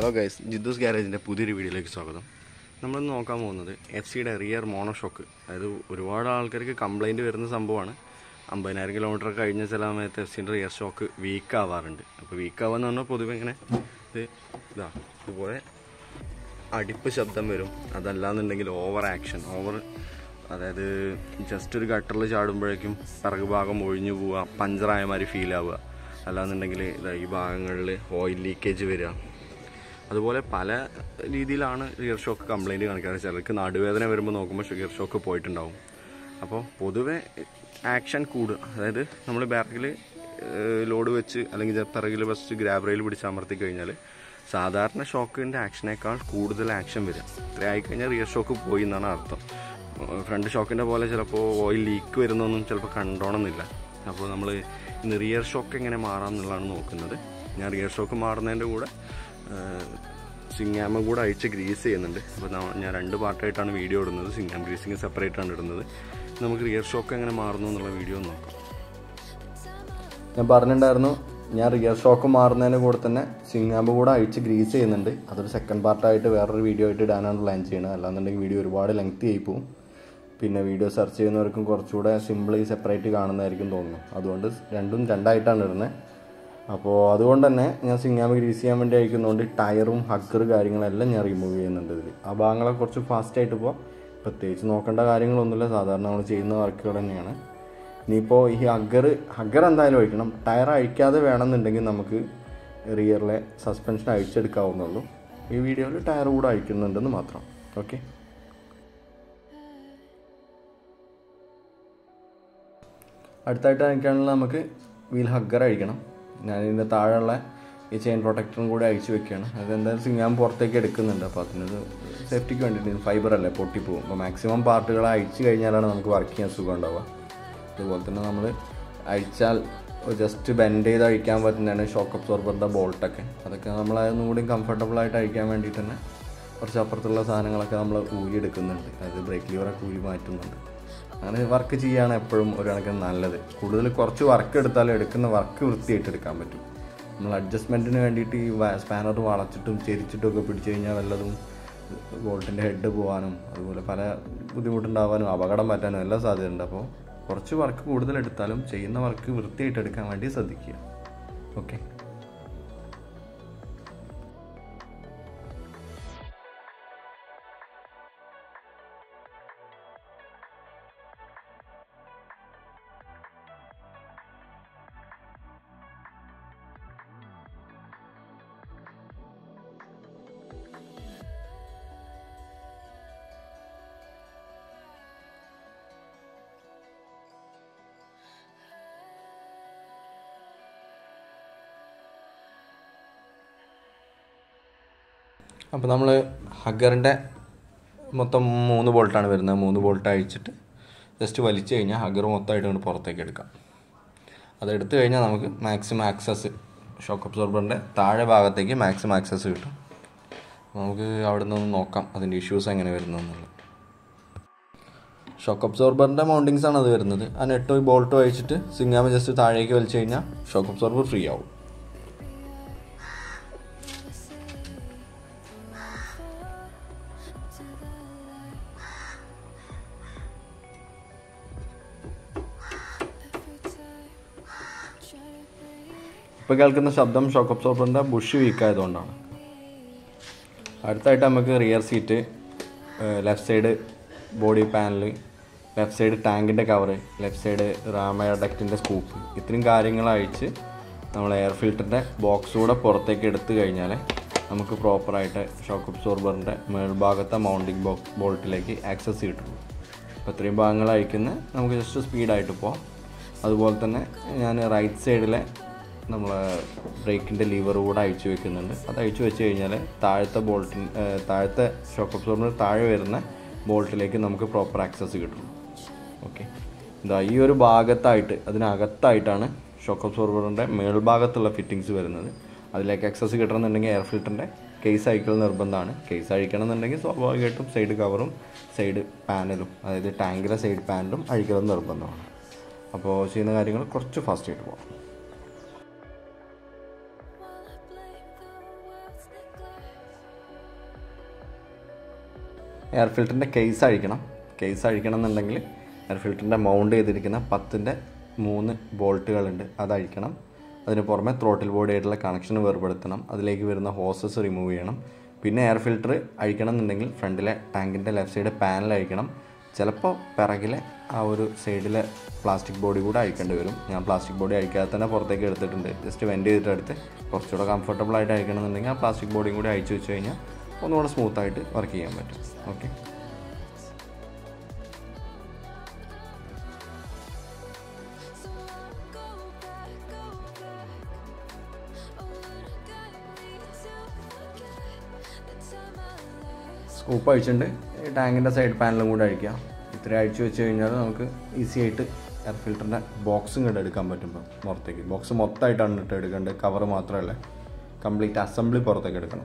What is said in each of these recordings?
Hello guys ജിദ്ദൂസ് ഗ്യാരേജിൻ്റെ പുതിയൊരു വീഡിയോയിലേക്ക് സ്വാഗതം നമ്മളിന്ന് നോക്കാൻ പോകുന്നത് എഫ് സിയുടെ റിയർ മോണോഷോക്ക് അതായത് ഒരുപാട് ആൾക്കാർക്ക് കംപ്ലൈൻറ്റ് വരുന്ന സംഭവമാണ് അമ്പതിനായിരം കിലോമീറ്റർ കഴിഞ്ഞ ചില സമയത്ത് എഫ് സിൻ്റെ റിയർ ഷോക്ക് വീക്ക് ആവാറുണ്ട് അപ്പോൾ വീക്ക് ആവാന്ന് പറഞ്ഞാൽ പൊതുവെ ഇങ്ങനെ ഇത് ഇതാ ഇതുപോലെ അടിപ്പ് ശബ്ദം വരും അതല്ലാന്നുണ്ടെങ്കിൽ ഓവർ ആക്ഷൻ ഓവർ അതായത് ജസ്റ്റ് ഒരു ഗട്ടറിൽ ചാടുമ്പോഴേക്കും പിറകു ഭാഗം ഒഴിഞ്ഞു പോവുക പഞ്ചറായ മാതിരി ഫീൽ ആവുക അല്ലാന്നുണ്ടെങ്കിൽ ഇതാ ഈ ഭാഗങ്ങളിൽ ഓയിൽ ലീക്കേജ് വരിക അതുപോലെ പല രീതിയിലാണ് റിയർ ഷോക്ക് കംപ്ലൈൻറ്റ് കാണിക്കാറ് ചിലർക്ക് നടുവേദന വരുമ്പോൾ നോക്കുമ്പോൾ റിയർ ഷോക്ക് പോയിട്ടുണ്ടാവും അപ്പോൾ പൊതുവെ ആക്ഷൻ കൂടുക അതായത് നമ്മൾ ബാക്കിൽ ലോഡ് വെച്ച് അല്ലെങ്കിൽ പിറകിൽ ഫസ്റ്റ് ഗ്രാബ് റെയിൽ പിടിച്ച് അമർത്തി കഴിഞ്ഞാൽ സാധാരണ ഷോക്കിൻ്റെ ആക്ഷനേക്കാൾ കൂടുതൽ ആക്ഷൻ വരും ഇത്ര ആയിക്കഴിഞ്ഞാൽ റിയർ ഷോക്ക് പോയി എന്നാണ് അർത്ഥം ഫ്രണ്ട് ഷോക്കിൻ്റെ പോലെ ചിലപ്പോൾ ഓയിൽ ലീക്ക് വരുന്നൊന്നും ചിലപ്പോൾ കണ്ടോണമെന്നില്ല അപ്പോൾ നമ്മൾ ഇന്ന് റിയർ ഷോക്ക് എങ്ങനെ മാറാം എന്നുള്ളതാണ് നോക്കുന്നത് ഞാൻ റിയർ ഷോക്ക് മാറുന്നതിൻ്റെ കൂടെ സിങ്ങാമ കൂടെ അഴിച്ച് ഗ്രീസ് ചെയ്യുന്നുണ്ട് അപ്പോൾ ഞാൻ രണ്ട് പാർട്ടായിട്ടാണ് വീഡിയോ ഇടുന്നത് സിങ്ങാം ഗ്രീസിങ് സെപ്പറേറ്റ് ആണ് ഇടുന്നത് നമുക്ക് റിയർ ഷോക്ക് എങ്ങനെ മാറുന്നു എന്നുള്ള വീഡിയോ നോക്കാം ഞാൻ പറഞ്ഞിട്ടുണ്ടായിരുന്നു ഞാൻ റിയർ ഷോക്ക് മാറുന്നതിന് കൂടെ തന്നെ സിങ്ങാമ്പ് കൂടെ അഴിച്ച് ഗ്രീസ് ചെയ്യുന്നുണ്ട് അതൊരു സെക്കൻഡ് പാർട്ടായിട്ട് വേറൊരു വീഡിയോ ആയിട്ട് ഇടാനാണ് പ്ലാൻ ചെയ്യുന്നത് അല്ലാന്നുണ്ടെങ്കിൽ വീഡിയോ ഒരുപാട് ലെങ്തി ആയി പോകും പിന്നെ വീഡിയോ സെർച്ച് ചെയ്യുന്നവർക്കും കുറച്ചുകൂടെ സിമ്പിളി സെപ്പറേറ്റ് കാണുന്നതായിരിക്കും തോന്നുന്നു അതുകൊണ്ട് രണ്ടും രണ്ടായിട്ടാണ് ഇടുന്നത് അപ്പോൾ അതുകൊണ്ട് തന്നെ ഞാൻ സിങ്ങാമ്പ് ഗ്രീസ് ചെയ്യാൻ വേണ്ടി അയക്കുന്നതുകൊണ്ട് ടയറും ഹക്കർ കാര്യങ്ങളെല്ലാം ഞാൻ റിമൂവ് ചെയ്യുന്നുണ്ട് ഇതിൽ ആ ഭാഗങ്ങളെ കുറച്ച് ഫാസ്റ്റായിട്ട് ഇപ്പോൾ പ്രത്യേകിച്ച് നോക്കേണ്ട കാര്യങ്ങളൊന്നുമില്ല സാധാരണ നമ്മൾ ചെയ്യുന്ന വർക്കുകൾ തന്നെയാണ് ഇനിയിപ്പോൾ ഈ ഹഗ്ഗർ ഹഗ്ഗർ എന്തായാലും അഴിക്കണം ടയർ അഴിക്കാതെ വേണമെന്നുണ്ടെങ്കിൽ നമുക്ക് റിയറിലെ സസ്പെൻഷൻ അഴിച്ചെടുക്കാവുന്നുള്ളൂ ഈ വീഡിയോയിൽ ടയർ കൂടെ അഴിക്കുന്നുണ്ടെന്ന് മാത്രം ഓക്കെ അടുത്തായിട്ട് അഴിക്കാനുള്ള നമുക്ക് വീൽ ഹഗ്ഗർ അഴിക്കണം ഞാൻ ഇതിൻ്റെ താഴെയുള്ള ഈ ചെയിൻ പ്രൊട്ടക്ടറും കൂടി അഴിച്ചു വെക്കുകയാണ് അതെന്തായാലും ഞാൻ പുറത്തേക്ക് എടുക്കുന്നുണ്ട് അപ്പോൾ അതിനൊരു സേഫ്റ്റിക്ക് വേണ്ടിയിട്ട് ഫൈബർ അല്ലേ പൊട്ടിപ്പോകും അപ്പോൾ മാക്സിമം പാർട്ടുകൾ അഴിച്ചു കഴിഞ്ഞാലാണ് നമുക്ക് വർക്ക് ചെയ്യാൻ സുഖം ഉണ്ടാവുക അതുപോലെ തന്നെ നമ്മൾ അഴിച്ചാൽ ജസ്റ്റ് ബെൻഡ് ചെയ്ത് അഴിക്കാൻ പറ്റുന്നതാണ് ഷോക്ക് അബ്സോർബറിൻ്റെ ബോൾട്ടൊക്കെ അതൊക്കെ നമ്മൾ അതൊന്നും കൂടി കംഫർട്ടബിൾ ആയിട്ട് അഴിക്കാൻ വേണ്ടിയിട്ട് തന്നെ കുറച്ച് അപ്പുറത്തുള്ള സാധനങ്ങളൊക്കെ നമ്മൾ ഊരി എടുക്കുന്നുണ്ട് അതായത് ബ്രേക്ക് ലിവറൊക്കെ ഊരി മാറ്റുന്നുണ്ട് അങ്ങനെ വർക്ക് ചെയ്യാണ് എപ്പോഴും ഒരു കണക്കിന് നല്ലത് കൂടുതൽ കുറച്ച് വർക്ക് എടുത്താലും എടുക്കുന്ന വർക്ക് വൃത്തിയായിട്ട് എടുക്കാൻ പറ്റും നമ്മൾ അഡ്ജസ്റ്റ്മെൻറ്റിന് വേണ്ടിയിട്ട് ഈ സ്പാനർ വളച്ചിട്ടും ചെരിച്ചിട്ടും ഒക്കെ പിടിച്ചു കഴിഞ്ഞാൽ വല്ലതും ബോൾട്ടിൻ്റെ ഹെഡ് പോകാനും അതുപോലെ പല ബുദ്ധിമുട്ടുണ്ടാവാനും അപകടം പറ്റാനും എല്ലാം സാധ്യതയുണ്ട് അപ്പോൾ കുറച്ച് വർക്ക് കൂടുതൽ എടുത്താലും ചെയ്യുന്ന വർക്ക് വൃത്തിയായിട്ട് എടുക്കാൻ വേണ്ടി ശ്രദ്ധിക്കുക ഓക്കെ അപ്പോൾ നമ്മൾ ഹഗ്ഗറിൻ്റെ മൊത്തം മൂന്ന് ബോൾട്ടാണ് വരുന്നത് മൂന്ന് ബോൾട്ട് അഴിച്ചിട്ട് ജസ്റ്റ് വലിച്ചു കഴിഞ്ഞാൽ ഹഗ്ഗർ മൊത്തമായിട്ട് കൊണ്ട് പുറത്തേക്ക് എടുക്കാം അതെടുത്തു കഴിഞ്ഞാൽ നമുക്ക് മാക്സിമം ആക്സസ് ഷോക്ക് അബ്സോർബറിൻ്റെ താഴെ ഭാഗത്തേക്ക് മാക്സിമം ആക്സസ് കിട്ടും നമുക്ക് അവിടെ നിന്ന് നോക്കാം അതിൻ്റെ ഇഷ്യൂസ് എങ്ങനെ വരുന്നതെന്നുള്ളത് ഷോക്ക് അബ്സോർബറിൻ്റെ മൗണ്ടിങ്സ് ആണ് അത് വരുന്നത് ആ നെട്ടോ ഈ ബോൾട്ടോ അഴിച്ചിട്ട് സിങ്ങാമ ജസ്റ്റ് താഴേക്ക് വലിച്ചു കഴിഞ്ഞാൽ ഷോക്ക് അബ്സോർബർ ഫ്രീ ആവും ഇപ്പോൾ കേൾക്കുന്ന ശബ്ദം ഷോക്ക് അബ്സോർബറിൻ്റെ ബുഷ് വീക്ക് ആയതുകൊണ്ടാണ് അടുത്തായിട്ട് നമുക്ക് rear seat left side body panel left side ടാങ്കിൻ്റെ കവറ് ലെഫ്റ്റ് സൈഡ് റാമയ ഡക്റ്റിൻ്റെ സ്കൂപ്പ് ഇത്രയും കാര്യങ്ങൾ അഴിച്ച് നമ്മൾ എയർ ഫിൽറ്ററിൻ്റെ ബോക്സ് കൂടെ പുറത്തേക്ക് എടുത്തു കഴിഞ്ഞാൽ നമുക്ക് പ്രോപ്പറായിട്ട് ഷോക്ക് അബ്സോർബറിൻ്റെ മേൽഭാഗത്തെ മൗണ്ടിങ് ബോക്സ് ബോൾട്ടിലേക്ക് ആക്സസ് കിട്ടും അപ്പോൾ ഇത്രയും ഭാഗങ്ങൾ അഴിക്കുന്ന നമുക്ക് ജസ്റ്റ് സ്പീഡായിട്ട് പോകാം അതുപോലെ തന്നെ ഞാൻ റൈറ്റ് സൈഡിലെ നമ്മൾ ബ്രേക്കിൻ്റെ ലിവർ കൂടെ അഴിച്ചു വെക്കുന്നുണ്ട് അത് അഴിച്ചു വെച്ച് കഴിഞ്ഞാൽ താഴത്തെ ബോൾട്ടിൻ താഴത്തെ ഷോക്ക് അബ്സോർബർ താഴെ വരുന്ന ബോൾട്ടിലേക്ക് നമുക്ക് പ്രോപ്പർ ആക്സസ് കിട്ടും ഓക്കെ ഇതാ ഈ ഒരു ഭാഗത്തായിട്ട് അതിനകത്തായിട്ടാണ് ഷോക്ക് അബ്സോർബറിൻ്റെ മേൽഭാഗത്തുള്ള ഫിറ്റിങ്സ് വരുന്നത് അതിലേക്ക് ആക്സസ് കിട്ടണമെന്നുണ്ടെങ്കിൽ എയർ ഫിൽറ്ററിൻ്റെ കേസ് അഴിക്കൽ നിർബന്ധമാണ് കേസ് അഴിക്കണം എന്നുണ്ടെങ്കിൽ സ്വാഭാവികമായിട്ടും സൈഡ് കവറും സൈഡ് പാനലും അതായത് ടാങ്കിലെ സൈഡ് പാനലും അഴിക്കൽ നിർബന്ധമാണ് അപ്പോൾ ചെയ്യുന്ന കാര്യങ്ങൾ കുറച്ച് ഫാസ്റ്റ് ആയിട്ട് പോകാം എയർ ഫിൽറ്ററിൻ്റെ കേസ് അഴിക്കണം കേസ് അഴിക്കണം എന്നുണ്ടെങ്കിൽ എയർ ഫിൽറ്ററിൻ്റെ മൗണ്ട് ചെയ്തിരിക്കുന്ന പത്തിൻ്റെ മൂന്ന് ബോൾട്ടുകളുണ്ട് അത് അഴിക്കണം അതിന് പുറമെ ത്രോട്ടിൽ ബോഡി ആയിട്ടുള്ള കണക്ഷൻ വേർപെടുത്തണം അതിലേക്ക് വരുന്ന ഹോസസ് റിമൂവ് ചെയ്യണം പിന്നെ എയർ ഫിൽറ്റർ അഴിക്കണം എന്നുണ്ടെങ്കിൽ ഫ്രണ്ടിലെ ടാങ്കിൻ്റെ ലെഫ്റ്റ് സൈഡ് പാനൽ അഴിക്കണം ചിലപ്പോൾ പിറകിലെ ആ ഒരു സൈഡിലെ പ്ലാസ്റ്റിക് ബോഡി കൂടെ അഴിക്കേണ്ടി വരും ഞാൻ പ്ലാസ്റ്റിക് ബോഡി അഴിക്കാതെ തന്നെ പുറത്തേക്ക് എടുത്തിട്ടുണ്ട് ജസ്റ്റ് വെൻറ്റ് ചെയ്തിട്ട് എടുത്ത് കുറച്ചുകൂടെ കംഫർട്ടബിൾ ആയിട്ട് അഴിക്കണം എന്നുണ്ടെങ്കിൽ ആ പ്ലാസ്റ്റിക് ബോഡിയും കൂടി അഴിച്ചു വെച്ച് കഴിഞ്ഞാൽ ഒന്നുകൂടെ സ്മൂത്തായിട്ട് വർക്ക് ചെയ്യാൻ പറ്റും ഓക്കെ സ്കൂപ്പ് അഴിച്ചിട്ടുണ്ട് ടാങ്കിൻ്റെ സൈഡ് പാനലും കൂടെ അഴിക്കാം ഇത്ര അഴിച്ചു വെച്ച് കഴിഞ്ഞാൽ നമുക്ക് ഈസി ആയിട്ട് എയർ ഫിൽറ്ററിൻ്റെ ബോക്സും കൂടെ എടുക്കാൻ പറ്റും ഇപ്പം പുറത്തേക്ക് ബോക്സ് മൊത്തമായിട്ടാണ് ഇട്ട് എടുക്കേണ്ടത് കവർ മാത്രമല്ല കംപ്ലീറ്റ് അസംബ്ലി പുറത്തേക്ക് എടുക്കണം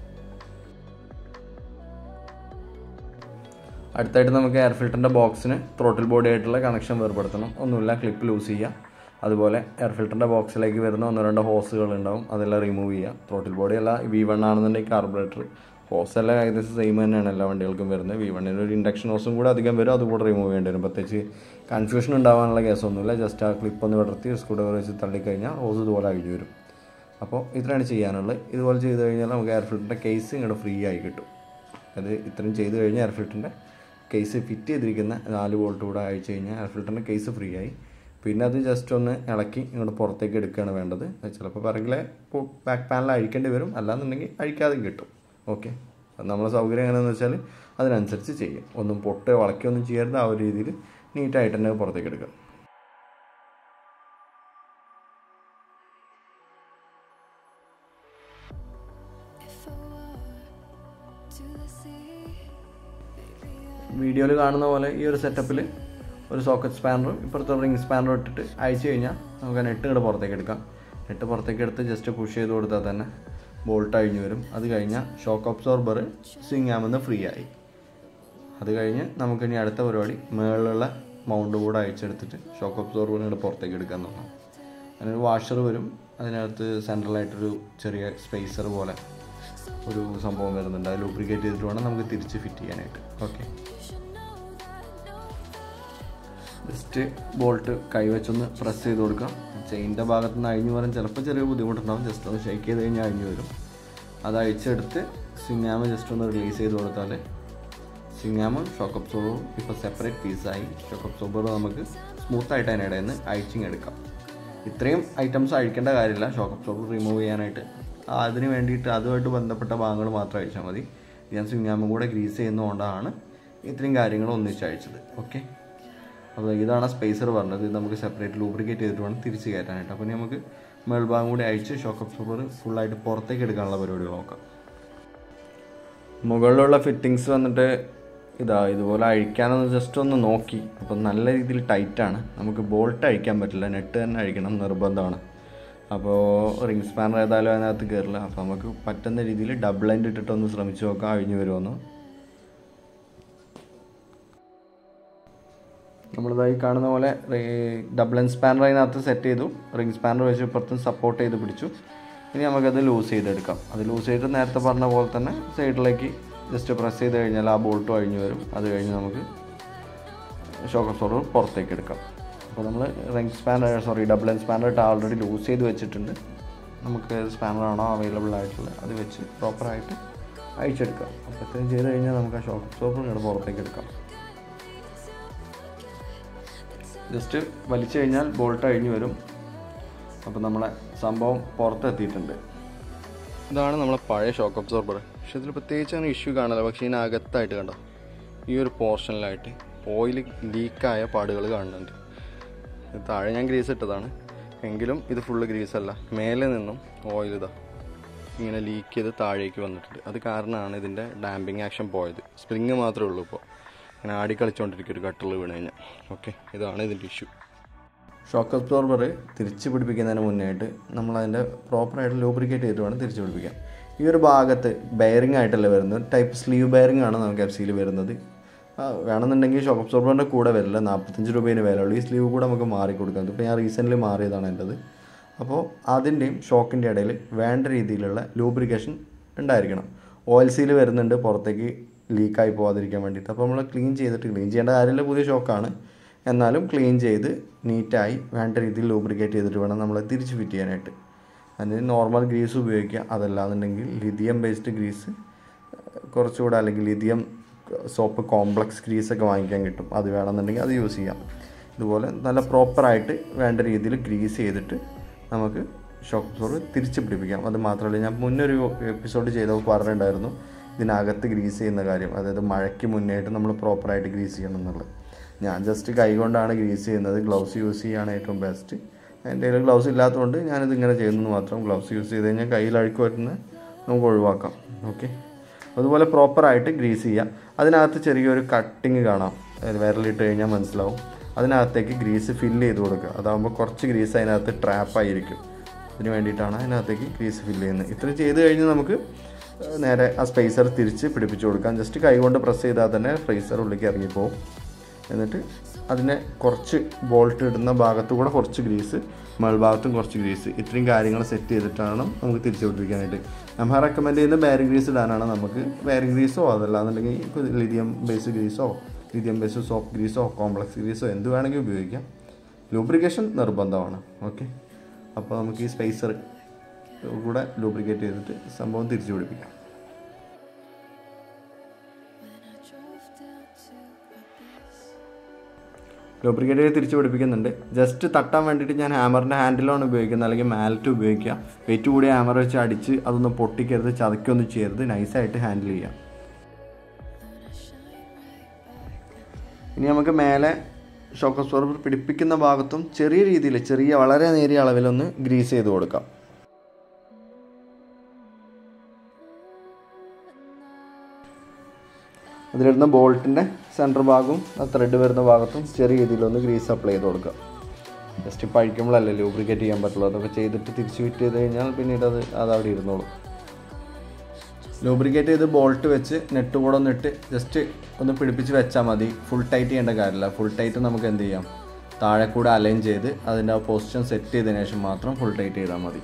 അടുത്തായിട്ട് നമുക്ക് എയർ ഫിൽറ്ററിൻ്റെ ബോക്സിന് ത്രോട്ടിൽ ബോഡി ആയിട്ടുള്ള കണക്ഷൻ വേർപെടുത്തണം ഒന്നുമില്ല ക്ലിപ്പ് ലൂസ് ചെയ്യുക അതുപോലെ എയർ ഫിൽറ്ററിൻ്റെ ബോക്സിലേക്ക് വരുന്ന ഒന്നോ രണ്ടോ ഹോസുകൾ ഉണ്ടാവും അതെല്ലാം റിമൂവ് ചെയ്യുക ത്രോട്ടിൽ ബോഡി അല്ല വി വൺ ആണെന്നുണ്ടെങ്കിൽ കാർബറേറ്റർ ഹോസ് എല്ലാം ഏകദേശം സെയിം തന്നെയാണ് എല്ലാ വണ്ടികൾക്കും വരുന്നത് വി വണ്ണിന് ഒരു ഇൻഡക്ഷൻ ഹോസും കൂടെ അധികം വരും അതുകൂടെ റിമൂവ് ചെയ്യേണ്ടി വരും പ്രത്യേകിച്ച് കൺഫ്യൂഷൻ ഉണ്ടാവാനുള്ള കേസൊന്നുമില്ല ജസ്റ്റ് ആ ക്ലിപ്പ് ഒന്ന് വിടർത്തി സ്ക്രൂ ഡ്രൈവർ വെച്ച് തള്ളിക്കഴിഞ്ഞാൽ ഹോസ് ഇതുപോലെ അഴിഞ്ഞു വരും അപ്പോൾ ഇത്രയാണ് ചെയ്യാനുള്ളത് ഇതുപോലെ ചെയ്ത് കഴിഞ്ഞാൽ നമുക്ക് എയർ ഫിൽറ്ററിൻ്റെ കേസ് ഇങ്ങോട്ട് ഫ്രീ ആയി കിട്ടും അത് ഇത്രയും ചെയ്ത് കഴിഞ്ഞാൽ എയർ ഫിൽറ്ററിൻ്റെ കേസ് ഫിറ്റ് ചെയ്തിരിക്കുന്ന നാല് വോൾട്ട് കൂടെ അയച്ചു കഴിഞ്ഞാൽ എയർ ഫിൽറ്ററിൻ്റെ കേസ് ഫ്രീ ആയി പിന്നെ അത് ജസ്റ്റ് ഒന്ന് ഇളക്കി ഇങ്ങോട്ട് പുറത്തേക്ക് എടുക്കുകയാണ് വേണ്ടത് അത് ചിലപ്പോൾ പിറകിലെ ബാക്ക് പാനൽ അഴിക്കേണ്ടി വരും അല്ലാന്നുണ്ടെങ്കിൽ അഴിക്കാതെയും കിട്ടും ഓക്കെ നമ്മളെ സൗകര്യം എങ്ങനെയാണെന്ന് വെച്ചാൽ അതിനനുസരിച്ച് ചെയ്യും ഒന്നും പൊട്ട് വളയ്ക്കൊന്നും ചെയ്യരുത് ആ ഒരു രീതിയിൽ നീറ്റായിട്ട് തന്നെ പുറത്തേക്ക് എടുക്കുക വീഡിയോയിൽ കാണുന്ന പോലെ ഈ ഒരു സെറ്റപ്പിൽ ഒരു സോക്കറ്റ് സ്പാനറും ഇപ്പുറത്തെ റിംഗ് സ്പാനറും ഇട്ടിട്ട് അയച്ചു കഴിഞ്ഞാൽ നമുക്ക് ആ നെട്ട് ഇങ്ങോട്ട് പുറത്തേക്ക് എടുക്കാം നെട്ട് പുറത്തേക്ക് എടുത്ത് ജസ്റ്റ് പുഷ് ചെയ്ത് കൊടുത്താൽ തന്നെ ബോൾട്ട് അഴിഞ്ഞു വരും അത് കഴിഞ്ഞാൽ ഷോക്ക് അബ്സോർബർ സ്വിങ് ആമെന്ന് ഫ്രീ ആയി അത് കഴിഞ്ഞ് നമുക്കിനി അടുത്ത പരിപാടി മുകളിലുള്ള മൗണ്ട് കൂടെ അയച്ചെടുത്തിട്ട് ഷോക്ക് അബ്സോർബർ ഇങ്ങോട്ട് പുറത്തേക്ക് എടുക്കുക എന്നുള്ളതാണ് അതിനൊരു വാഷർ വരും അതിനകത്ത് സെൻട്രലായിട്ടൊരു ചെറിയ സ്പേസർ പോലെ ഒരു സംഭവം വരുന്നുണ്ട് അത് ലൂബ്രിക്കേറ്റ് ചെയ്തിട്ട് വേണം നമുക്ക് തിരിച്ച് ഫിറ്റ് ചെയ്യാനായിട്ട് ഓക്കെ ജസ്റ്റ് ബോൾട്ട് കൈവച്ചൊന്ന് പ്രസ് ചെയ്ത് കൊടുക്കാം ചെയിൻ്റെ ഭാഗത്ത് നിന്ന് അഴിഞ്ഞു വരാൻ ചിലപ്പോൾ ചെറിയ ബുദ്ധിമുട്ടുണ്ടാവും ജസ്റ്റ് ഒന്ന് ഷേക്ക് ചെയ്ത് കഴിഞ്ഞാൽ അഴിഞ്ഞു വരും അത് അഴിച്ചെടുത്ത് സിങ്ങാമ ജസ്റ്റ് ഒന്ന് റിലീസ് ചെയ്ത് കൊടുത്താൽ സിങ്ങാമ ഷോക്ക് അബ്സോർബറും ഇപ്പോൾ സെപ്പറേറ്റ് പീസായി ഷോക്ക് അബ്സോർബർ നമുക്ക് സ്മൂത്തായിട്ട് അതിനിടയിൽ നിന്ന് അഴിച്ചിങ് എടുക്കാം ഇത്രയും ഐറ്റംസ് അഴിക്കേണ്ട കാര്യമില്ല ഷോക്ക് അബ്സോർബർ റിമൂവ് ചെയ്യാനായിട്ട് അതിന് വേണ്ടിയിട്ട് അതുമായിട്ട് ബന്ധപ്പെട്ട ഭാഗങ്ങൾ മാത്രം അഴിച്ചാൽ മതി ഞാൻ സിങ്ങാമും കൂടെ ഗ്രീസ് ചെയ്യുന്നതുകൊണ്ടാണ് ഇത്രയും കാര്യങ്ങൾ ഒന്നിച്ച് അഴിച്ചത് ഓക്കെ അപ്പോൾ ഇതാണ് സ്പേസർ പറഞ്ഞത് ഇത് നമുക്ക് സെപ്പറേറ്റ് ലൂബ്രിക്കേറ്റ് ചെയ്തിട്ട് വേണം തിരിച്ച് കയറ്റാനായിട്ട് അപ്പോൾ ഇനി നമുക്ക് മേൾഭാഗം കൂടി അഴിച്ച് ഷോക്ക് അബ്സോർബർ ഫുള്ളായിട്ട് പുറത്തേക്ക് എടുക്കാനുള്ള പരിപാടികൾ നോക്കാം മുകളിലുള്ള ഫിറ്റിങ്സ് വന്നിട്ട് ഇതാ ഇതുപോലെ അഴിക്കാനൊന്ന് ജസ്റ്റ് ഒന്ന് നോക്കി അപ്പം നല്ല രീതിയിൽ ടൈറ്റാണ് നമുക്ക് ബോൾട്ട് അഴിക്കാൻ പറ്റില്ല നെറ്റ് തന്നെ അഴിക്കണം നിർബന്ധമാണ് അപ്പോൾ റിംഗ് സ്പാനർ ഏതായാലും അതിനകത്ത് കയറില്ല അപ്പോൾ നമുക്ക് പറ്റുന്ന രീതിയിൽ ഡബിൾ എൻഡ് ഇട്ടിട്ടൊന്ന് ശ്രമിച്ചു നോക്കാം അഴിഞ്ഞു വരുമെന്ന് നമ്മളിതായി കാണുന്ന പോലെ ഡബിൾ എൻ സ്പാനർ അതിനകത്ത് സെറ്റ് ചെയ്തു റിംഗ് സ്പാനർ വെച്ച് ഇപ്പുറത്തും സപ്പോർട്ട് ചെയ്ത് പിടിച്ചു ഇനി നമുക്കത് ലൂസ് ചെയ്തെടുക്കാം അത് ലൂസ് ചെയ്തിട്ട് നേരത്തെ പറഞ്ഞ പോലെ തന്നെ സൈഡിലേക്ക് ജസ്റ്റ് പ്രസ് ചെയ്ത് കഴിഞ്ഞാൽ ആ ബോൾട്ട് അഴിഞ്ഞു വരും അത് കഴിഞ്ഞ് നമുക്ക് ഷോക്ക് അബ്സോർബർ പുറത്തേക്ക് എടുക്കാം അപ്പോൾ നമ്മൾ ring spanner sorry double N spanner ഇട്ട് ആൾറെഡി ലൂസ് ചെയ്ത് വെച്ചിട്ടുണ്ട് നമുക്ക് സ്പാനറാണോ അവൈലബിൾ ആയിട്ടുള്ളത് അത് വെച്ച് പ്രോപ്പറായിട്ട് അഴിച്ചെടുക്കാം അപ്പോൾ ഇത്രയും ചെയ്ത് കഴിഞ്ഞാൽ നമുക്ക് ആ ഷോക്ക് അബ്സോർബർ ഇങ്ങോട്ട് പുറത്തേക്ക് എടുക്കാം ജസ്റ്റ് വലിച്ചു കഴിഞ്ഞാൽ ബോൾട്ട് അഴിഞ്ഞു വരും അപ്പോൾ നമ്മളെ സംഭവം പുറത്തെത്തിയിട്ടുണ്ട് ഇതാണ് നമ്മളെ പഴയ ഷോക്ക് അബ്സോർബർ പക്ഷെ ഇതിൽ പ്രത്യേകിച്ച് അങ്ങനെ ഇഷ്യൂ കാണില്ല പക്ഷേ ഇതിനകത്തായിട്ട് കണ്ടോ ഈ ഒരു പോർഷനിലായിട്ട് ഓയിൽ ലീക്കായ പാടുകൾ കാണുന്നുണ്ട് ഇത് താഴെ ഞാൻ ഗ്രീസ് ഇട്ടതാണ് എങ്കിലും ഇത് ഫുള്ള് ഗ്രീസ് അല്ല മേലെ നിന്നും ഓയിൽ ഇതാ ഇങ്ങനെ ലീക്ക് ചെയ്ത് താഴേക്ക് വന്നിട്ടുണ്ട് അത് കാരണമാണ് ഇതിൻ്റെ ഡാമ്പിങ് ആക്ഷൻ പോയത് സ്പ്രിങ് മാത്രമേ ഉള്ളൂ ഇപ്പോൾ ഇങ്ങനെ ആടി കളിച്ചുകൊണ്ടിരിക്കും ഒരു കട്ടറിൽ വീണ് കഴിഞ്ഞാൽ ഓക്കെ ഇതാണ് ഇതിൻ്റെ ഇഷ്യൂ ഷോക്ക് അബ്സോർബർ തിരിച്ച് പിടിപ്പിക്കുന്നതിന് മുന്നേയായിട്ട് നമ്മൾ അതിൻ്റെ പ്രോപ്പറായിട്ട് ലൂബ്രിക്കേറ്റ് ചെയ്തിട്ട് വേണം തിരിച്ച് പിടിപ്പിക്കാൻ ഈ ഒരു ഭാഗത്ത് ബെയറിംഗ് ആയിട്ടല്ല വരുന്നത് ടൈപ്പ് സ്ലീവ് ബെയറിംഗ് ആണ് നമുക്ക് എഫ് സിയിൽ വരുന്നത് ആ, വേണമെന്നുണ്ടെങ്കിൽ ഷോക്ക് അബ്സോർബറിൻ്റെ കൂടെ വരില്ല നാൽപ്പത്തഞ്ച് രൂപേന് വിലയുള്ളൂ ഈ സ്ലീവ് കൂടെ നമുക്ക് മാറി കൊടുക്കാം ഇപ്പോൾ ഞാൻ റീസെൻ്റ്ലി മാറിയതാണ് എൻ്റെത് അപ്പോൾ അതിൻ്റെയും ഷോക്കിൻ്റെ ഇടയിൽ വേണ്ട രീതിയിലുള്ള ലൂബ്രിക്കേഷൻ ഉണ്ടായിരിക്കണം ഓയിൽ സീൽ വരുന്നുണ്ട് പുറത്തേക്ക് ലീക്കായി പോകാതിരിക്കാൻ വേണ്ടിയിട്ട് അപ്പോൾ നമ്മൾ ക്ലീൻ ചെയ്തിട്ട് ക്ലീൻ ചെയ്യേണ്ട കാര്യമില്ല പുതിയ ഷോക്കാണ് എന്നാലും ക്ലീൻ ചെയ്ത് നീറ്റായി വേണ്ട രീതിയിൽ ലൂബ്രിക്കേറ്റ് ചെയ്തിട്ട് വേണം നമ്മൾ തിരിച്ച് ഫിറ്റ് ചെയ്യാനായിട്ട് അതിന് നോർമൽ ഗ്രീസ് ഉപയോഗിക്കുക അതല്ലാന്നുണ്ടെങ്കിൽ ലിഥിയം ബേസ്ഡ് ഗ്രീസ് കുറച്ചുകൂടെ അല്ലെങ്കിൽ ലിഥിയം സോപ്പ് കോംപ്ലക്സ് ഗ്രീസൊക്കെ വാങ്ങിക്കാൻ കിട്ടും അത് വേണമെന്നുണ്ടെങ്കിൽ അത് യൂസ് ചെയ്യാം ഇതുപോലെ നല്ല പ്രോപ്പറായിട്ട് വേണ്ട രീതിയിൽ ഗ്രീസ് ചെയ്തിട്ട് നമുക്ക് ഷോക്ക് അബ്സോർബർ തിരിച്ച് പിടിപ്പിക്കാം അത് മാത്രമല്ല ഞാൻ മുന്നൊരു എപ്പിസോഡ് ചെയ്തപ്പോൾ പറഞ്ഞിട്ടുണ്ടായിരുന്നു ഇതിനകത്ത് ഗ്രീസ് ചെയ്യുന്ന കാര്യം അതായത് മഴയ്ക്ക് മുന്നേയായിട്ട് നമ്മൾ പ്രോപ്പറായിട്ട് ഗ്രീസ് ചെയ്യണം എന്നുള്ളത് ഞാൻ ജസ്റ്റ് കൈ കൊണ്ടാണ് ഗ്രീസ് ചെയ്യുന്നത് ഗ്ലൗസ് യൂസ് ചെയ്യുകയാണ് ഏറ്റവും ബെസ്റ്റ് എൻ്റെ കയ്യിൽ ഗ്ലൗസ് ഇല്ലാത്തതുകൊണ്ട് ഞാനിത് ഇങ്ങനെ ചെയ്യുന്നത് മാത്രം ഗ്ലൗസ് യൂസ് ചെയ്ത് കഴിഞ്ഞാൽ കയ്യിൽ അഴുക്ക് വരുന്നത് നമുക്ക് ഒഴിവാക്കാം ഓക്കെ അതുപോലെ പ്രോപ്പറായിട്ട് ഗ്രീസ് ചെയ്യുക അതിനകത്ത് ചെറിയൊരു കട്ടിങ് കാണാം അതായത് വിരലിട്ട് കഴിഞ്ഞാൽ മനസ്സിലാവും അതിനകത്തേക്ക് ഗ്രീസ് ഫില്ല് ചെയ്ത് കൊടുക്കുക അതാകുമ്പോൾ കുറച്ച് ഗ്രീസ് അതിനകത്ത് ട്രാപ്പായിരിക്കും അതിന് വേണ്ടിയിട്ടാണ് അതിനകത്തേക്ക് ഗ്രീസ് ഫില്ല് ചെയ്യുന്നത് ഇത്ര ചെയ്ത് കഴിഞ്ഞ് നമുക്ക് ഏഹ്, നേരെ ആ സ്പേസർ തിരിച്ച് പിടിപ്പിച്ച് കൊടുക്കാം ജസ്റ്റ് കൈ കൊണ്ട് പ്രസ് ചെയ്താൽ തന്നെ സ്പേസർ ഉള്ളിലേക്ക് ഇറങ്ങിപ്പോവും എന്നിട്ട് അതിനെ കുറച്ച് ബോൾട്ട് ഇടുന്ന ഭാഗത്ത് കൂടെ കുറച്ച് ഗ്രീസ് മേൾഭാഗത്തും കുറച്ച് ഗ്രീസ് ഇത്രയും കാര്യങ്ങൾ സെറ്റ് ചെയ്തിട്ടാണ് നമുക്ക് തിരിച്ചു പിടിപ്പിക്കാനായിട്ട് നമ്മൾ റെക്കമെൻഡ് ചെയ്യുന്ന ബാരിംഗ് ഗ്രീസ് ഇടാനാണ് നമുക്ക് ബാരിംഗ് ഗ്രീസോ അതല്ലാന്നുണ്ടെങ്കിൽ ഇപ്പോൾ ലിഥിയം ബേസ് ഗ്രീസോ ലിഥിയം ബേസ് സോപ്പ് ഗ്രീസോ കോംപ്ലക്സ് ഗ്രീസോ എന്ത് വേണമെങ്കിൽ ഉപയോഗിക്കാം ലൂബ്രിക്കേഷൻ നിർബന്ധമാണ് ഓക്കെ അപ്പോൾ നമുക്ക് ഈ സ്പേസർ കൂടെ ലൂബ്രിക്കേറ്റ് ചെയ്തിട്ട് സംഭവം തിരിച്ചു പിടിപ്പിക്കാം ലൂബ്രിക്കേറ്റ് ചെയ്ത് തിരിച്ച് പിടിപ്പിക്കുന്നുണ്ട് ജസ്റ്റ് തട്ടാൻ വേണ്ടിയിട്ട് ഞാൻ ഹാമറിൻ്റെ ഹാൻഡിലാണ് ഉപയോഗിക്കുന്നത് അല്ലെങ്കിൽ മാലറ്റ് ഉപയോഗിക്കുക വെയിറ്റ് കൂടിയ ഹാമർ വെച്ച് അടിച്ച് അതൊന്നും പൊട്ടിക്കരുത് ചതയ്ക്കൊന്നും ചെയ്യരുത് നൈസായിട്ട് ഹാൻഡിൽ ചെയ്യാം ഇനി നമുക്ക് മേലെ ഷോക്ക് അബ്സോർബർ പിടിപ്പിക്കുന്ന ഭാഗത്തും ചെറിയ രീതിയിൽ ചെറിയ വളരെ നേരിയ അളവിലൊന്ന് ഗ്രീസ് ചെയ്ത് കൊടുക്കാം അതിലിടുന്ന ബോൾട്ടിൻ്റെ സെൻറ്റർ ഭാഗവും ആ ത്രെഡ് വരുന്ന ഭാഗത്തും ചെറിയ രീതിയിലൊന്ന് ഗ്രീസ് അപ്ലൈ ചെയ്ത് കൊടുക്കുക ജസ്റ്റ് ഇപ്പോൾ അഴിക്കുമ്പോഴല്ലേ ലൂബ്രിക്കേറ്റ് ചെയ്യാൻ പറ്റുള്ളൂ അതൊക്കെ ചെയ്തിട്ട് തിരിച്ച് ഫിറ്റ് ചെയ്ത് കഴിഞ്ഞാൽ പിന്നീട് അത് അത് അവിടെ ഇരുന്നോളും ലൂബ്രിക്കേറ്റ് ചെയ്ത് ബോൾട്ട് വെച്ച് നെറ്റ് കൂടെ ഒന്ന് ഇട്ട് ജസ്റ്റ് ഒന്ന് പിടിപ്പിച്ച് വെച്ചാൽ മതി ഫുൾ ടൈറ്റ് ചെയ്യേണ്ട കാര്യമില്ല ഫുൾ ടൈറ്റ് നമുക്ക് എന്ത് ചെയ്യാം താഴെ കൂടെ അലൈൻ ചെയ്ത് അതിൻ്റെ ആ പൊസിഷൻ സെറ്റ് ചെയ്തതിന് ശേഷം മാത്രം ഫുൾ ടൈറ്റ് ചെയ്താൽ മതി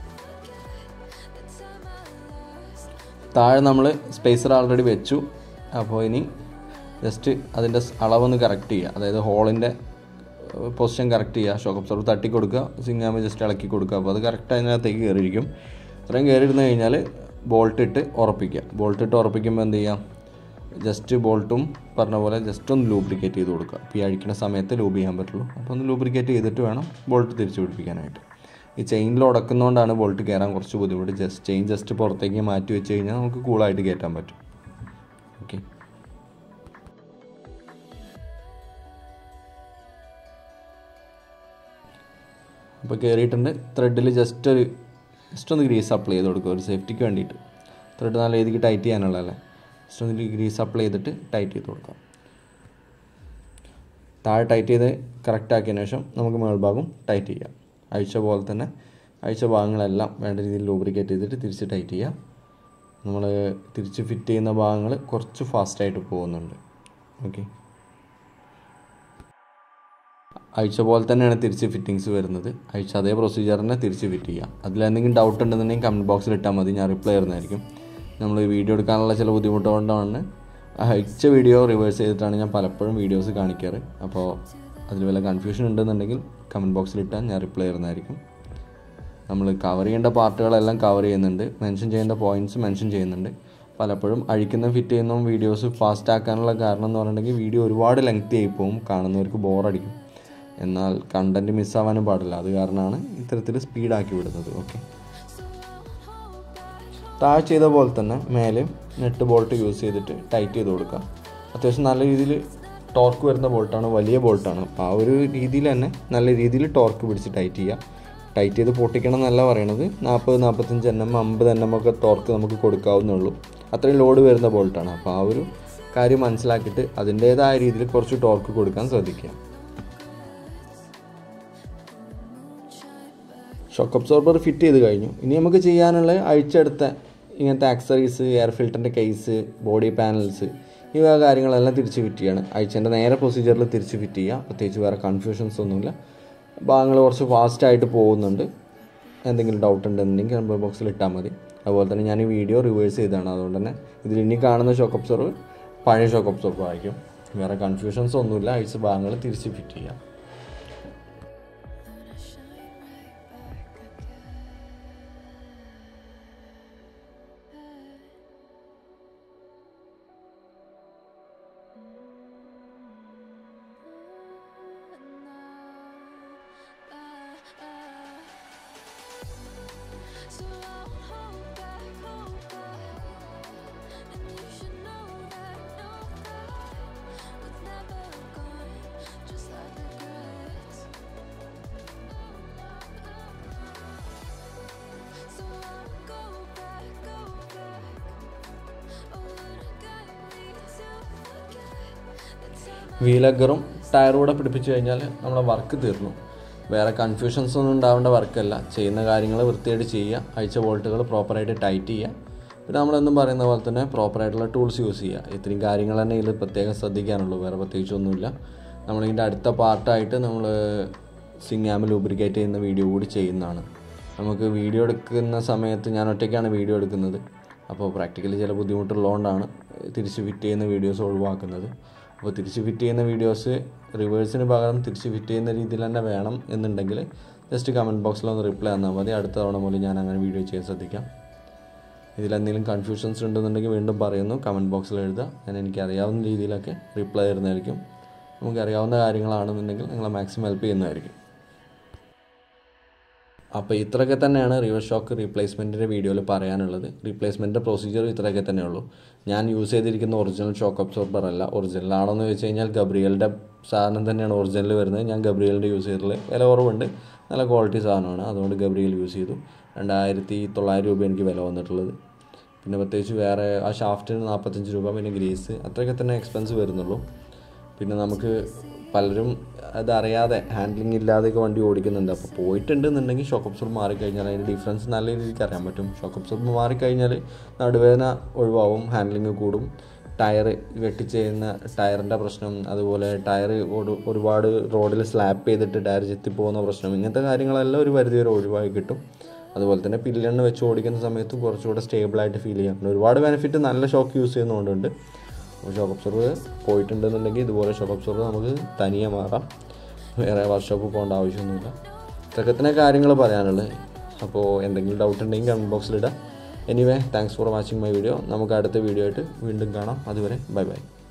താഴെ നമ്മൾ സ്പേസർ ആൾറെഡി വെച്ചു അപ്പോൾ ഇനി ജസ്റ്റ് അതിൻ്റെ സ് അളവൊന്ന് കറക്റ്റ് ചെയ്യുക അതായത് ഹോളിൻ്റെ പൊസിഷൻ കറക്റ്റ് ചെയ്യുക ഷോക്ക് അബ്സോർബർ തട്ടി കൊടുക്കുക സിങ്ങാമ ജസ്റ്റ് ഇളക്കി കൊടുക്കുക അപ്പോൾ അത് കറക്റ്റ് അതിനകത്തേക്ക് കയറിയിരിക്കും ഇത്രയും കയറിയിരുന്ന് കഴിഞ്ഞാൽ ബോൾട്ട് ഇട്ട് ഉറപ്പിക്കുക ബോൾട്ട് ഇട്ട് ഉറപ്പിക്കുമ്പോൾ എന്ത് ചെയ്യാം ജസ്റ്റ് ബോൾട്ടും പറഞ്ഞ പോലെ ജസ്റ്റ് ഒന്ന് ലൂബ്രിക്കേറ്റ് ചെയ്ത് കൊടുക്കുക ഇപ്പോൾ ഈ അഴിക്കുന്ന സമയത്ത് ലൂബ് ചെയ്യാൻ പറ്റുള്ളൂ അപ്പോൾ ഒന്ന് ലൂബ്രിക്കേറ്റ് ചെയ്തിട്ട് വേണം ബോൾട്ട് തിരിച്ച് പിടിപ്പിക്കാനായിട്ട് ഈ ചെയിനിൽ ഉടക്കുന്നതുകൊണ്ടാണ് ബോൾട്ട് കയറാൻ കുറച്ച് ബുദ്ധിമുട്ട് ജസ്റ്റ് ചെയിൻ ജസ്റ്റ് പുറത്തേക്ക് മാറ്റി വെച്ച് കഴിഞ്ഞാൽ നമുക്ക് കൂളായിട്ട് കയറ്റാൻ പറ്റും ഓക്കെ അപ്പോൾ കയറിയിട്ടുണ്ട് ത്രെഡിൽ ജസ്റ്റ് ഒരു ജസ്റ്റ് ഒന്ന് ഗ്രീസ് അപ്ലൈ ചെയ്ത് കൊടുക്കുക ഒരു സേഫ്റ്റിക്ക് വേണ്ടിയിട്ട് ത്രെഡ് നല്ല രീതിക്ക് ടൈറ്റ് ചെയ്യാനുള്ളതല്ലേ ജസ്റ്റ് ഒന്ന് ഗ്രീസ് അപ്ലൈ ചെയ്തിട്ട് ടൈറ്റ് ചെയ്ത് കൊടുക്കാം താഴെ ടൈറ്റ് ചെയ്ത് കറക്റ്റ് ആക്കിയതിന് ശേഷം നമുക്ക് മേൾഭാഗം ടൈറ്റ് ചെയ്യാം അഴിച്ച പോലെ തന്നെ അഴിച്ച ഭാഗങ്ങളെല്ലാം വേണ്ട രീതിയിൽ ലൂബ്രിക്കേറ്റ് ചെയ്തിട്ട് തിരിച്ച് ടൈറ്റ് ചെയ്യാം നമ്മൾ തിരിച്ച് ഫിറ്റ് ചെയ്യുന്ന ഭാഗങ്ങൾ കുറച്ച് ഫാസ്റ്റായിട്ട് പോകുന്നുണ്ട് ഓക്കെ അയച്ച പോലെ തന്നെയാണ് തിരിച്ച് ഫിറ്റിങ്സ് വരുന്നത് അയച്ച അതേ പ്രൊസീജിയർ തന്നെ തിരിച്ച് ഫിറ്റ് ചെയ്യാം അതിലെന്തെങ്കിലും ഡൗട്ട് ഉണ്ടെന്നുണ്ടെങ്കിൽ കമൻറ്റ് ബോക്സിൽ ഇട്ടാൽ മതി ഞാൻ റിപ്ലൈ തരുന്നതായിരിക്കും നമ്മൾ വീഡിയോ എടുക്കാനുള്ള ചില ബുദ്ധിമുട്ട് കൊണ്ടാണ് അയച്ച വീഡിയോ റിവേഴ്സ് ചെയ്തിട്ടാണ് ഞാൻ പലപ്പോഴും വീഡിയോസ് കാണിക്കാറ് അപ്പോൾ അതിൽ വല്ല കൺഫ്യൂഷൻ ഉണ്ടെന്നുണ്ടെങ്കിൽ കമൻറ്റ് ബോക്സിൽ ഇട്ടാൽ ഞാൻ റിപ്ലൈ തരുന്നതായിരിക്കും നമ്മൾ കവർ ചെയ്യേണ്ട പാർട്ടുകളെല്ലാം കവർ ചെയ്യുന്നുണ്ട് മെൻഷൻ ചെയ്യേണ്ട പോയിന്റ്സ് മെൻഷൻ ചെയ്യുന്നുണ്ട് പലപ്പോഴും അഴിക്കുന്ന ഫിറ്റ് ചെയ്യുന്ന വീഡിയോസ് ഫാസ്റ്റ് ആക്കാനുള്ള കാരണം എന്ന് പറഞ്ഞിട്ടുണ്ടെങ്കിൽ വീഡിയോ ഒരുപാട് ലെങ്തി ആയി പോകും കാണുന്നവർക്ക് ബോറടിക്കും എന്നാൽ കണ്ടൻറ്റ് മിസ്സാവാനും പാടില്ല അത് കാരണമാണ് ഇത്തരത്തിൽ സ്പീഡാക്കി വിടുന്നത് ഓക്കെ താഴെ ചെയ്ത പോലെ തന്നെ മേലെ നെറ്റ് ബോൾട്ട് യൂസ് ചെയ്തിട്ട് ടൈറ്റ് ചെയ്ത് കൊടുക്കുക അത്യാവശ്യം നല്ല രീതിയിൽ ടോർക്ക് വരുന്ന ബോൾട്ടാണ് വലിയ ബോൾട്ടാണ് അപ്പോൾ ആ ഒരു രീതിയിൽ തന്നെ നല്ല രീതിയിൽ ടോർക്ക് പിടിച്ച് ടൈറ്റ് ചെയ്യുക ടൈറ്റ് ചെയ്ത് പൊട്ടിക്കണം എന്നല്ല പറയണത് നാൽപ്പത് നാൽപ്പത്തഞ്ച് എൻ എം അമ്പത് എൻ എം ഒക്കെ ടോർക്ക് നമുക്ക് കൊടുക്കാവുന്നുള്ളൂ അത്രയും ലോഡ് വരുന്ന ബോൾട്ടാണ് അപ്പോൾ ആ ഒരു കാര്യം മനസ്സിലാക്കിയിട്ട് അതിൻ്റേതായ രീതിയിൽ കുറച്ച് ടോർക്ക് കൊടുക്കാൻ ശ്രദ്ധിക്കുക ഷോക്ക് അബ്സോർബർ ഫിറ്റ് ചെയ്ത് കഴിഞ്ഞു ഇനി നമുക്ക് ചെയ്യാനുള്ള അഴിച്ചെടുത്ത ഇങ്ങനത്തെ ആക്സറീസ് എയർ ഫിൽറ്ററിൻ്റെ കേസ് ബോഡി പാനൽസ് ഈ വക കാര്യങ്ങളെല്ലാം തിരിച്ച് ഫിറ്റ് ചെയ്യണം അഴിച്ചതിൻ്റെ നേരെ പ്രൊസീജിയറിൽ തിരിച്ച് ഫിറ്റ് ചെയ്യുക പ്രത്യേകിച്ച് വേറെ കൺഫ്യൂഷൻസ് ഒന്നുമില്ല ഭാഗങ്ങൾ കുറച്ച് ഫാസ്റ്റായിട്ട് പോകുന്നുണ്ട് എന്തെങ്കിലും ഡൗട്ട് ഉണ്ടെന്നുണ്ടെങ്കിൽ കമൻറ്റ് ബോക്സിൽ ഇട്ടാൽ മതി അതുപോലെ തന്നെ ഞാൻ ഈ വീഡിയോ റിവേഴ്സ് ചെയ്തതാണ് അതുകൊണ്ട് തന്നെ ഇതിൽ ഇനി കാണുന്ന ഷോക്ക് അബ്സോർവ് പഴയ ഷോക്ക് അബ്സോർബർ ആയിരിക്കും വേറെ കൺഫ്യൂഷൻസ് ഒന്നുമില്ല അഴിച്ച ഭാഗങ്ങൾ തിരിച്ച് ഫിറ്റ് ചെയ്യാം So I won't hold back, hold back. And you should know that, know that was never gone, just like regrets. So I won't go back, go back. Oh, when I got me to forget the time I വീലഗറും ടയറും കൂടെ പിടിപ്പിച്ച് കഴിഞ്ഞാൽ നമ്മുടെ work തീർന്നു വേറെ confusions ഒന്നും ഉണ്ടാവേണ്ട വർക്കല്ല ചെയ്യുന്ന കാര്യങ്ങൾ വൃത്തിയായിട്ട് ചെയ്യുക അയച്ച ബോൾട്ടുകൾ പ്രോപ്പറായിട്ട് ടൈറ്റ് ചെയ്യുക പിന്നെ നമ്മളെന്നും പറയുന്ന പോലെ തന്നെ പ്രോപ്പറായിട്ടുള്ള ടൂൾസ് യൂസ് ചെയ്യുക ഇത്രയും കാര്യങ്ങൾ തന്നെ ഇതിൽ പ്രത്യേകം ശ്രദ്ധിക്കാനുള്ളൂ വേറെ പ്രത്യേകിച്ചൊന്നുമില്ല നമ്മളിതിൻ്റെ അടുത്ത പാർട്ടായിട്ട് നമ്മൾ സിങ്ങാമ് ലൂബ്രിക്കേറ്റ് ചെയ്യുന്ന വീഡിയോ കൂടി ചെയ്യുന്നതാണ് നമുക്ക് വീഡിയോ എടുക്കുന്ന സമയത്ത് ഞാൻ ഒറ്റയ്ക്കാണ് വീഡിയോ എടുക്കുന്നത് അപ്പോൾ പ്രാക്ടിക്കലി ചില ബുദ്ധിമുട്ടുള്ളതുകൊണ്ടാണ് തിരിച്ച് ഫിറ്റ് ചെയ്യുന്ന വീഡിയോസ് ഒഴിവാക്കുന്നത് അപ്പോൾ തിരിച്ച് ഫിറ്റ് ചെയ്യുന്ന വീഡിയോസ് റിവേഴ്സിന് പകരം തിരിച്ച് ഫിറ്റ് ചെയ്യുന്ന രീതിയിൽ തന്നെ വേണം എന്നുണ്ടെങ്കിൽ ജസ്റ്റ് കമൻറ്റ് ബോക്സിൽ ഒന്ന് റിപ്ലൈ തന്നാൽ മതി അടുത്ത തവണ മുതൽ ഞാൻ അങ്ങനെ വീഡിയോ ചെയ്യാൻ ശ്രദ്ധിക്കാം ഇതിലെന്തെങ്കിലും കൺഫ്യൂഷൻസ് ഉണ്ടെന്നുണ്ടെങ്കിൽ വീണ്ടും പറയുന്നു കമൻറ്റ് ബോക്സിൽ എഴുതുക ഞാൻ എനിക്ക് അറിയാവുന്ന രീതിയിലൊക്കെ റിപ്ലൈ തരുന്നതായിരിക്കും നമുക്ക് അറിയാവുന്ന കാര്യങ്ങളാണെന്നുണ്ടെങ്കിൽ നിങ്ങളെ മാക്സിമം ഹെൽപ്പ് ചെയ്യുന്നതായിരിക്കും അപ്പോൾ ഇത്രയൊക്കെ തന്നെയാണ് റിവേഴ്സ് ഷോക്ക് റീപ്ലേസ്മെൻറ്റിൻ്റെ വീഡിയോയിൽ പറയാനുള്ളത് റീപ്ലേസ്മെൻറ്റിൻ്റെ പ്രൊസീജിയർ ഇത്രയൊക്കെ തന്നെയുള്ളൂ ഞാൻ യൂസ് ചെയ്തിരിക്കുന്ന ഒറിജിനൽ ഷോക്ക് അബ്സോർബർ അല്ല ഒറിജിനൽ ആണോ എന്ന് ചോദിച്ചു കഴിഞ്ഞാൽ ഗബ്രിയലിൻ്റെ സാധനം തന്നെയാണ് ഒറിജിനൽ വരുന്നത് ഞാൻ ഗബ്രിയലിൻ്റെ യൂസ് ചെയ്തിട്ടുള്ളത് വില കുറവുണ്ട് നല്ല ക്വാളിറ്റി സാധനമാണ് അതുകൊണ്ട് ഗബ്രിയൽ യൂസ് ചെയ്തു രണ്ടായിരത്തി തൊള്ളായിരം രൂപ എനിക്ക് വില വന്നിട്ടുള്ളത് പിന്നെ പ്രത്യേകിച്ച് വേറെ ആ ഷാഫ്റ്റിന് നാൽപ്പത്തഞ്ച് രൂപ പിന്നെ ഗ്രീസ് അത്രയൊക്കെ തന്നെ എക്സ്പെൻസ് വരുന്നുള്ളൂ പിന്നെ നമുക്ക് പലരും അതറിയാതെ ഹാൻഡ്ലിംഗ് ഇല്ലാതെയൊക്കെ വണ്ടി ഓടിക്കുന്നുണ്ട് അപ്പോൾ പോയിട്ടുണ്ടെന്നുണ്ടെങ്കിൽ ഷോക്ക് അബ്സോർബ് മാറിക്കഴിഞ്ഞാൽ അതിൻ്റെ ഡിഫറൻസ് നല്ല രീതിക്ക് അറിയാൻ പറ്റും ഷോക്ക് അബ്സോർബ് മാറിക്കഴിഞ്ഞാൽ നടുവേദന ഒഴിവാവും ഹാൻഡ്ലിങ് കൂടും ടയർ വെട്ടിച്ചെയ്യുന്ന ടയറിൻ്റെ പ്രശ്നം അതുപോലെ ടയർ ഒരുപാട് റോഡിൽ സ്ലാപ്പ് ചെയ്തിട്ട് ടയർ ചെത്തിപ്പോകുന്ന പ്രശ്നം ഇങ്ങനത്തെ കാര്യങ്ങളെല്ലാം ഒരു പരിധി വരെ ഒഴിവാക്കി കിട്ടും അതുപോലെ തന്നെ പില്ലെണ്ണ് വെച്ച് ഓടിക്കുന്ന സമയത്ത് കുറച്ചുകൂടെ സ്റ്റേബിളായിട്ട് ഫീൽ ചെയ്യാം പിന്നെ ഒരുപാട് ബെനിഫിറ്റ് നല്ല ഷോക്ക് യൂസ് ചെയ്യുന്നതുകൊണ്ടുണ്ട് അപ്പോൾ ഷോക്ക് അബ്സോർവ് പോയിട്ടുണ്ടെന്നുണ്ടെങ്കിൽ ഇതുപോലെ ഷോക്ക് അബ്സോർവ് നമുക്ക് തനിയെ മാറാം വേറെ വർക്ക്ഷോപ്പ് പോകേണ്ട ആവശ്യമൊന്നുമില്ല ഇതൊക്കെ തന്നെ കാര്യങ്ങൾ പറയാനുള്ളത് അപ്പോൾ എന്തെങ്കിലും ഡൗട്ട് ഉണ്ടെങ്കിൽ കമൻറ്റ് ബോക്സിലിടാം anyway thanks for watching my video നമുക്ക് അടുത്ത വീഡിയോ ആയിട്ട് വീണ്ടും കാണാം അതുവരെ ബൈ ബൈ